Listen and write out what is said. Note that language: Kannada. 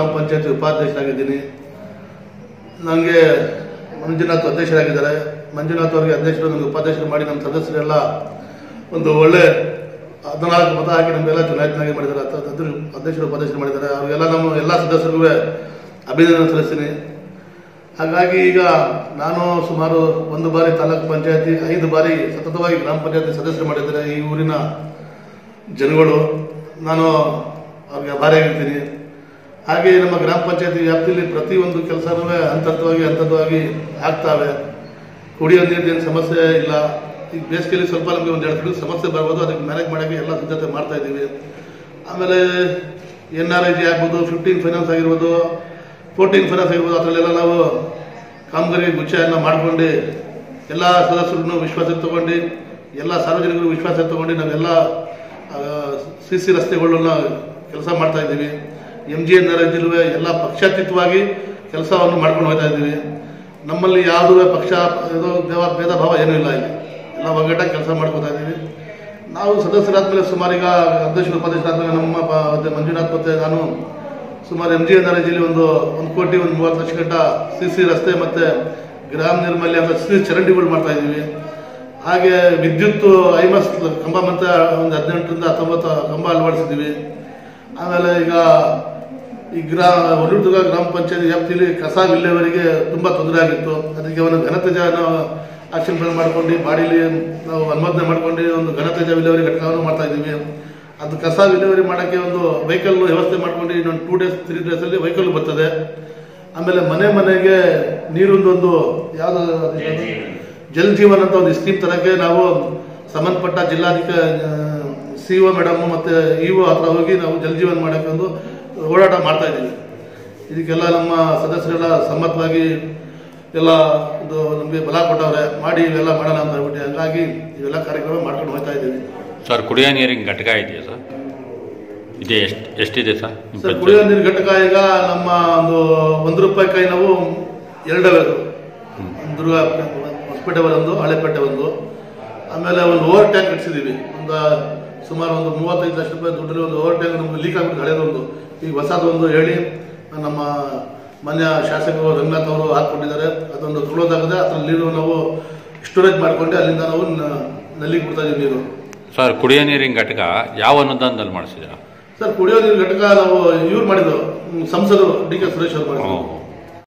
ಪಂಚಾಯತಿ ಉಪಾಧ್ಯಕ್ಷರಾಗಿದ್ದೀನಿ ನನಗೆ ಮಂಜುನಾಥ್ ಅಧ್ಯಕ್ಷರಾಗಿದ್ದಾರೆ ಮಂಜುನಾಥ್ ಅವರಿಗೆ ಅಧ್ಯಕ್ಷರು ನನಗೆ ಉಪಾಧ್ಯಕ್ಷರು ಮಾಡಿ ನಮ್ಮ ಸದಸ್ಯರೆಲ್ಲ ಒಂದು ಒಳ್ಳೆ ಹದಿನಾಲ್ಕು ಮತ ಹಾಕಿ ನಮಗೆಲ್ಲ ಚುನಾಯಿತನಾಗಿ ಮಾಡಿದ್ದಾರೆ ಅಥ- ಅದ್ರ- ಅಧ್ಯಕ್ಷರು ಉಪಾಧ್ಯಕ್ಷರು ಮಾಡಿದ್ದಾರೆ ಅವರಿಗೆಲ್ಲ ನಮ್ಮ ಎಲ್ಲ ಸದಸ್ಯರಿಗೂ ಅಭಿನಂದನೆ ಸಲ್ಲಿಸ್ತೀನಿ ಹಾಗಾಗಿ ಈಗ ನಾನು ಸುಮಾರು ಒಂದು ಬಾರಿ ತಾಲೂಕು ಪಂಚಾಯತಿ ಐದು ಬಾರಿ ಸತತವಾಗಿ ಗ್ರಾಮ ಪಂಚಾಯತಿ ಸದಸ್ಯರು ಮಾಡಿದ್ದಾರೆ ಈ ಊರಿನ ಜನಗಳು ನಾನು ಅವ್ರಿಗೆ ಭಾರಿಯಾಗಿರ್ತೀನಿ ಹಾಗೆ ನಮ್ಮ ಗ್ರಾಮ ಪಂಚಾಯತಿ ವ್ಯಾಪ್ತಿಯಲ್ಲಿ ಪ್ರತಿಯೊಂದು ಕೆಲಸನೂ ಹಂತ ಹಂತವಾಗಿ ಹಂತವಾಗಿ ಆಗ್ತಾವೆ ಕುಡಿಯೋ ನೀರಿನ ಸಮಸ್ಯೆ ಇಲ್ಲ ಈಗ ಬೇಸಿಗೆಯಲ್ಲಿ ಸ್ವಲ್ಪ ನಮಗೆ ಒಂದು ಎರಡು ತಿಂಗಳು ಸಮಸ್ಯೆ ಬರ್ಬೋದು ಅದಕ್ಕೆ ಮ್ಯಾನೇಜ್ ಮಾಡೋಕ್ಕೆ ಎಲ್ಲ ಸಿದ್ಧತೆ ಮಾಡ್ತಾ ಇದ್ದೀವಿ ಆಮೇಲೆ ಎನ್ ಆರ್ ಐ ಜಿ ಆಗ್ಬೋದು ಫಿಫ್ಟೀನ್ ಫೈನಾನ್ಸ್ ಆಗಿರ್ಬೋದು ಫೋರ್ಟೀನ್ ಫೈನಾನ್ಸ್ ಆಗಿರ್ಬೋದು ಅದರಲ್ಲೆಲ್ಲ ನಾವು ಕಾಮಗಾರಿ ಗುಚ್ಛೆಯನ್ನು ಮಾಡ್ಕೊಂಡು ಎಲ್ಲ ಸದಸ್ಯರನ್ನು ವಿಶ್ವಾಸ ತಗೊಂಡು ಎಲ್ಲ ಸಾರ್ವಜನಿಕರು ವಿಶ್ವಾಸ ತಗೊಂಡು ನಾವೆಲ್ಲ ಸಿ ಸಿ ರಸ್ತೆಗಳನ್ನ ಕೆಲಸ ಮಾಡ್ತಾ ಇದ್ದೀವಿ ಎಂ ಜಿ ಎನ್ ಆರ್ ಜಿಲ್ಲೆ ಎಲ್ಲ ಪಕ್ಷಾತೀತವಾಗಿ ಕೆಲಸವನ್ನು ಮಾಡ್ಕೊಂಡು ಹೋಗ್ತಾ ಇದ್ದೀವಿ ನಮ್ಮಲ್ಲಿ ಯಾವುದೇ ಪಕ್ಷ ಇದು ದೇವ ಭೇದ ಭಾವ ಏನೂ ಇಲ್ಲ ಇಲ್ಲಿ ಎಲ್ಲ ಒಗ್ಗಟ್ಟಾಗಿ ಕೆಲಸ ಮಾಡ್ಕೊತಾ ಇದ್ದೀವಿ ನಾವು ಸದಸ್ಯರಾದ್ಮೇಲೆ ಸುಮಾರು ಈಗ ಅಧ್ಯಕ್ಷರು ಉಪಾಧ್ಯಕ್ಷರಾದ್ಮೇಲೆ ನಮ್ಮ ಪ- ಮತ್ತೆ ಮಂಜುನಾಥ್ ಮತ್ತೆ ನಾನು ಸುಮಾರು ಎಂ ಜಿ ಎನ್ ಆರ್ ಜಿಲ್ಲೆ ಒಂದು ಒಂದು ಕೋಟಿ ಒಂದು ಮೂವತ್ತು ಲಕ್ಷ ಗಂಟ ಸಿ ಸಿ ರಸ್ತೆ ಮತ್ತೆ ಗ್ರಾಮ ನಿರ್ಮಲ್ಯ ಅಂತ ಸಿ ಚರಂಡಿಗಳು ಮಾಡ್ತಾ ಇದ್ದೀವಿ ಹಾಗೆ ವಿದ್ಯುತ್ ಐಮಸ್ ಕಂಬ ಮತ್ತೆ ಒಂದು ಹದಿನೆಂಟರಿಂದ ಹತ್ತೊಂಬತ್ತು ಕಂಬ ಅಳವಡಿಸಿದ್ದೀವಿ ಆಮೇಲೆ ಈಗ ಈ ಗ್ರಾ ಹೊರದುರ್ಗ ಗ್ರಾಮ ಪಂಚಾಯತ್ ವ್ಯಾಪ್ತಿಯಲ್ಲಿ ಕಸ ವಿಲೇವರಿಗೆ ತುಂಬ ತೊಂದರೆ ಆಗಿತ್ತು ಅದಕ್ಕೆ ಒಂದು ಘನತೆಜ ಆಕ್ಷನ್ ಪ್ಲಾನ್ ಮಾಡ್ಕೊಂಡು ಬಾಡಿಲಿ ನಾವು ಅನುಮೋದನೆ ಮಾಡ್ಕೊಂಡು ಒಂದು ಘನತೆಜ ವಿಲೇವರಿ ಘಟಕವನ್ನು ಮಾಡ್ತಾ ಇದ್ದೀವಿ ಅದು ಕಸ ವಿಲೇವರಿ ಮಾಡೋಕ್ಕೆ ಒಂದು ವೆಹಿಕಲ್ ವ್ಯವಸ್ಥೆ ಮಾಡ್ಕೊಂಡು ಇನ್ನೊಂದು ಟೂ ಡೇಸ್ ತ್ರೀ ಡೇಸಲ್ಲಿ ವೆಹಿಕಲ್ ಬರ್ತದೆ ಆಮೇಲೆ ಮನೆ ಮನೆಗೆ ನೀರೊಂದೊಂದು ಯಾವುದು ಜಲ್ ಜೀವನ್ ಅಂತ ಒಂದು ಸ್ಕೀಮ್ ತರಕ್ಕೆ ನಾವು ಸಂಬಂಧಪಟ್ಟ ಜಿಲ್ಲಾಧಿಕ ಸಿ ಒ ಮೇಡಮ್ ಮತ್ತೆ ಇ ಒ ಹತ್ರ ಹೋಗಿ ನಾವು ಜಲ್ ಜೀವನ್ ಮಾಡೋಕ್ಕೆ ಒಂದು ಓಡಾಟ ಮಾಡ್ತಾ ಇದ್ದೀವಿ ಇದಕ್ಕೆಲ್ಲ ನಮ್ಮ ಸದಸ್ಯರೆಲ್ಲ ಸಮ್ಮತವಾಗಿ ಎಲ್ಲ ಒಂದು ನಮಗೆ ಬಲ ಕೊಟ್ಟವ್ರೆ ಮಾಡಿ ಇವೆಲ್ಲ ಮಾಡೋಣ ಅಂತ ಹೇಳ್ಬಿಟ್ಟು ಹಂಗಾಗಿ ಇವೆಲ್ಲ ಕಾರ್ಯಕ್ರಮ ಮಾಡ್ಕೊಂಡು ಹೋಗ್ತಾ ಇದ್ದೀವಿ ಸರ್ ಕುಡಿಯೋ ನೀರಿನ ಘಟಕ ಇದೆಯಾ ಸರ್ ಇದೆ ಎಷ್ಟು ಎಷ್ಟಿದೆ ಸರ್ ನಿಮ್ಮ ಸರ್ ಪಂಚಾಯತ್? ಕುಡಿಯೋ ನೀರು ಘಟಕ ಈಗ ನಮ್ಮ ಒಂದು ಒಂದು ರೂಪಾಯಿ ಕಾಯಿ ನಾವು ಎರಡವೇ ಅದು ದುರ್ಗ ಹೊಸಪೇಟೆ ಒಂದು ಹಳೆಪೇಟೆ ಒಂದು ಆಮೇಲೆ ಒಂದು ಓವರ್ ಟ್ಯಾಂಕ್ ಕಟ್ಸಿದೀವಿ ಒಂದು ಸುಮಾರು ಒಂದು ಮೂವತ್ತೈದು ಲಕ್ಷ ರೂಪಾಯಿ ದುಡ್ಡಲ್ಲಿ ಒಂದು ಓವರ್ ಟ್ಯಾಂಕ್ ನಮ್ಗೆ ಲೀಕ್ ಆಗ್ಬಿಟ್ಟು ಹಳೆದೊಂದು ಈಗ ಹೊಸದೊಂದು ಹೇಳಿ ನಮ್ಮ ಮಾನ್ಯ ಶಾಸಕರು ರಂಗನಾಥ್ ಅವರು ಹಾಕ್ಕೊಂಡಿದ್ದಾರೆ ಅದೊಂದು ತುಳೋದಾಗದೆ ಅದ್ರಲ್ಲಿ ನೀರು ನಾವು ಸ್ಟೋರೇಜ್ ಮಾಡ್ಕೊಂಡು ಅಲ್ಲಿಂದ ನಾವು ನ- ನಲ್ಲಿಗೆ ಬಿಡ್ತಾ ಇದೀವಿ ನೀರು ಸರ್ ಕುಡಿಯೋ ನೀರಿನ ಘಟಕ ಯಾವ ಅನುದಾನದಲ್ಲಿ ಮಾಡಿಸಿದ್ದೀರಾ ಸರ್ ಕುಡಿಯೋ ನೀರು ಘಟಕ ನಾವು ಇವ್ರು ಮಾಡಿದ್ರು ಹ್ಮ್, ಸಂಸದರು ಡಿ ಕೆ ಸುರೇಶ್ ಅವರು ಮಾಡಿದ್ರು ಹ್ಮ್.